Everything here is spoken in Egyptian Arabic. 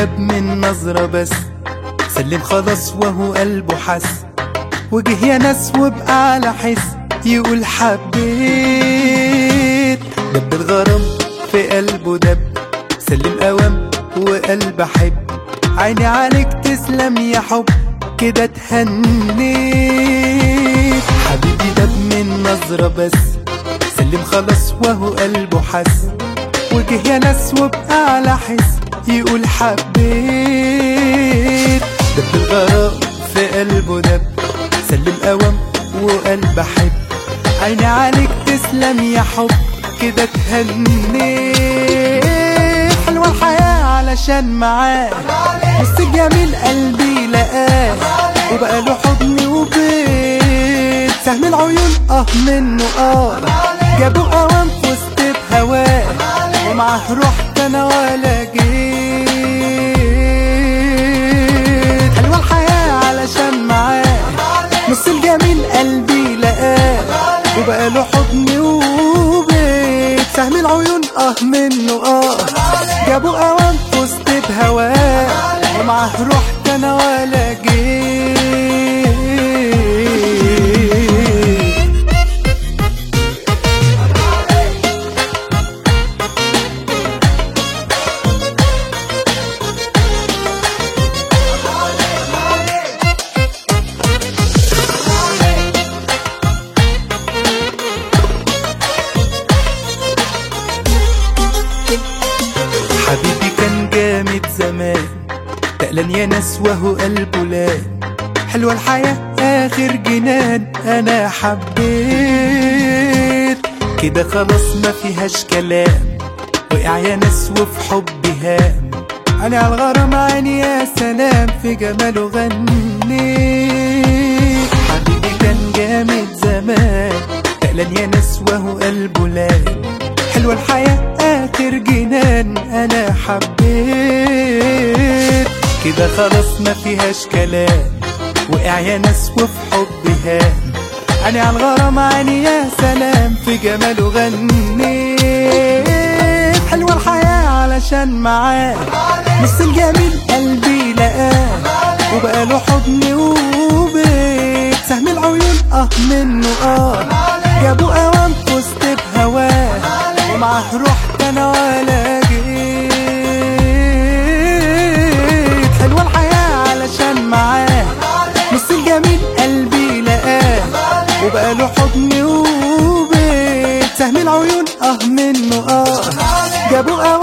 داب من نظرة بس سلم خلاص وهو قلبه حس وجه يا ناس وبقى على حس يقول حبيت دب الغرام في قلبه دب سلم قوام وقلب حب عيني عليك تسلم يا حب كده اتهنيت حبيبي دب من نظرة بس سلم خلاص وهو قلبه حس وجه يا ناس وبقى على حس يقول حبيت دب الغرام في قلبه دب سلم قوام وقلب حب عيني عليك تسلم يا حب كده تهنيت حلوة الحياة علشان معاه بس جميل قلبي لقاه وبقى له حضن وبيت سهم العيون اه منه اه جابوا قوام في وسط بهواه ومعاه رحت انا ولا جيت حلوة الحياة علشان معاه نص الجميل قلبي لقاه وبقى له حضن وبيت سهم العيون اه منه اه جابوا قوام في وسط بهواه ومعاه رحت انا ولا جيت حبيبي كان جامد زمان تقلن يا ناس وهو قلبه لان حلوة الحياة آخر جنان أنا حبيت كده خلاص ما فيهاش كلام وقع يا ناس وفي حبي هام أنا على الغرام عيني يا سلام في جماله غنيت حبيبي كان جامد زمان تقلن يا ناس وهو قلبه لان حلوة الحياة آخر جنان أنا حبيت كده خلاص ما فيهاش كلام وقع يا ناس وفي حبي هام أنا على الغرام عيني يا سلام في جماله غنيت حلوة الحياة علشان معاه نص الجميل قلبي لقاه وبقى له حضن وبيت سهم العيون اه منه اه جابوا قوام في وسط بهواه ومعاه رحت انا ولا جيت حلوة الحياة علشان معاه نص الجميل قلبي لقاه وبقى له حضن وبيت سهم العيون اه منه اه جابوا قوام